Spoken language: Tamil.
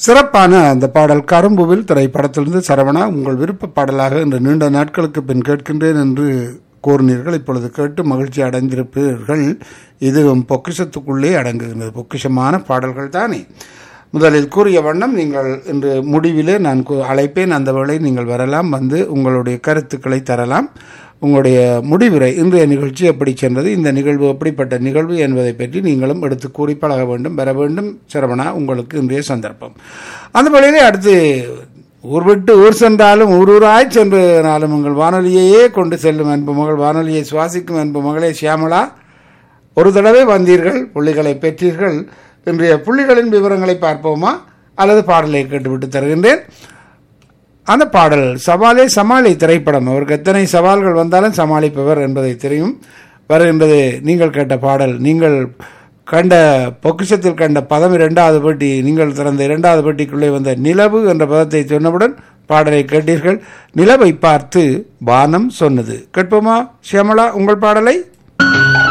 சிறப்பான அந்த பாடல் கரும்புவில் திரைப்படத்திலிருந்து சரவணா உங்கள் விருப்ப பாடலாக இன்று நீண்ட நாட்களுக்கு பின் கேட்கின்றேன் என்று கூறினீர்கள் இப்பொழுது கேட்டு மகிழ்ச்சி அடைந்திருப்பீர்கள் இதுவும் பொக்கிஷத்துக்குள்ளே அடங்குகின்றது பொக்கிஷமான பாடல்கள் தானே முதலில் கூறிய வண்ணம் நீங்கள் இன்று முடிவிலே நான் கூ- அழைப்பேன் அந்த வேளை நீங்கள் வரலாம் வந்து உங்களுடைய கருத்துக்களை தரலாம் உங்களுடைய முடிவுரை இன்றைய நிகழ்ச்சி எப்படி சென்றது இந்த நிகழ்வு எப்படிப்பட்ட நிகழ்வு என்பதை பற்றி நீங்களும் எடுத்து கூறி பழக வேண்டும் பெற வேண்டும் சரவணா உங்களுக்கு இன்றைய சந்தர்ப்பம் அந்த வழியிலே அடுத்து ஊர் விட்டு ஊர் சென்றாலும் ஊர் ஊராய் சென்றாலும் உங்கள் வானொலியையே கொண்டு செல்லும் அன்பு மகள் வானொலியை சுவாசிக்கும் அன்பு மகளே சியாமளா ஒரு தடவை வந்தீர்கள் புள்ளிகளை பெற்றீர்கள் இன்றைய புள்ளிகளின் விவரங்களை பார்ப்போமா அல்லது பாடலை கேட்டுவிட்டு தருகின்றேன் அந்த பாடல் சவாலே சமாளி திரைப்படம் அவருக்கு எத்தனை சவால்கள் வந்தாலும் சமாளிப்பவர் என்பதை தெரியும் வருகின்றது நீங்கள் கேட்ட பாடல் நீங்கள் கண்ட பொக்கிஷத்தில் கண்ட பதம் இரண்டாவது பெட்டி நீங்கள் திறந்த இரண்டாவது பெட்டிக்குள்ளே வந்த நிலவு என்ற பதத்தை சொன்னவுடன் பாடலை கேட்டீர்கள் நிலவை பார்த்து வானம் சொன்னது கேட்போமா சியாமளா உங்கள் பாடலை